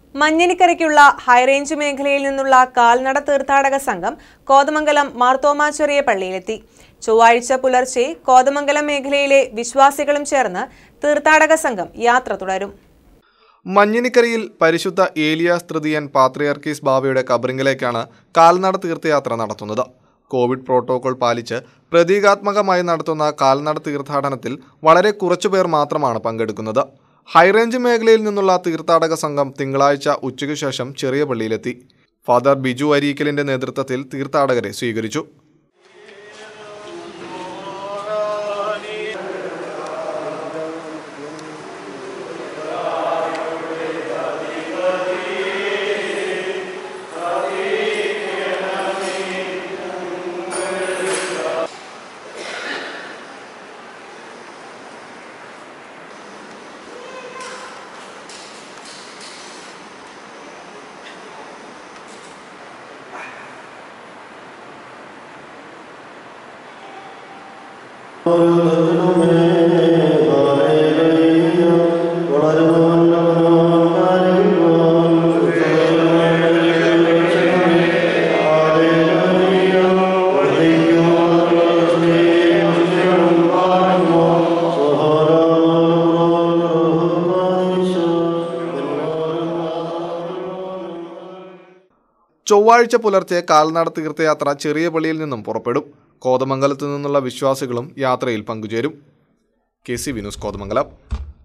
മഞ്ഞനിക്കരയ്ക്കുള്ള high range മേഖലയിൽ നിന്നുള്ള കാൽനട തീർത്ഥാടക സംഘം കോതമംഗലം മാർത്തോമാച്ചെറിയ പള്ളിയിലെത്തി ചൊവ്വാഴ്ച പുലർച്ചെ കോതമംഗലം മേഖലയിലെ വിശ്വാസികളും ചേർന്ന് തീർത്ഥാടക സംഘം യാത്ര തുടരും മഞ്ഞിനിക്കരയിൽ പരിശുദ്ധ ഏലിയാസ് തൃതീയൻ പാത്രിയാർക്കീസ് ബാവയുടെ കബറിങ്കിലേക്കാണ് കാൽനട തീർത്ഥയാത്ര നടത്തുന്നത് കോവിഡ് പ്രോട്ടോകോൾ പാലിച്ച് പ്രതീകാത്മകമായി നടത്തുന്ന കാൽനട തീർത്ഥാടനത്തിൽ വളരെ കുറച്ചുപേർ മാത്രമാണ് പങ്കെടുക്കുന്നത് ഹൈറേഞ്ച് മേഖലയിൽ നിന്നുള്ള തീർത്ഥാടക സംഘം തിങ്കളാഴ്ച ഉച്ചയ്ക്ക് ശേഷം ചെറിയ പള്ളിയിലെത്തി ഫാദർ ബിജു അരീക്കലിന്റെ നേതൃത്വത്തിൽ തീർത്ഥാടകരെ സ്വീകരിച്ചു ചൊവ്വാഴ്ച പുലർച്ചെ കാൽനട തീർത്ഥയാത്ര ചെറിയ പള്ളിയിൽ നിന്നും പുറപ്പെടും കോതമംഗലത്തു നിന്നുള്ള വിശ്വാസികളും യാത്രയിൽ പങ്കുചേരും കെ സി വിനൂസ് കോതമംഗലം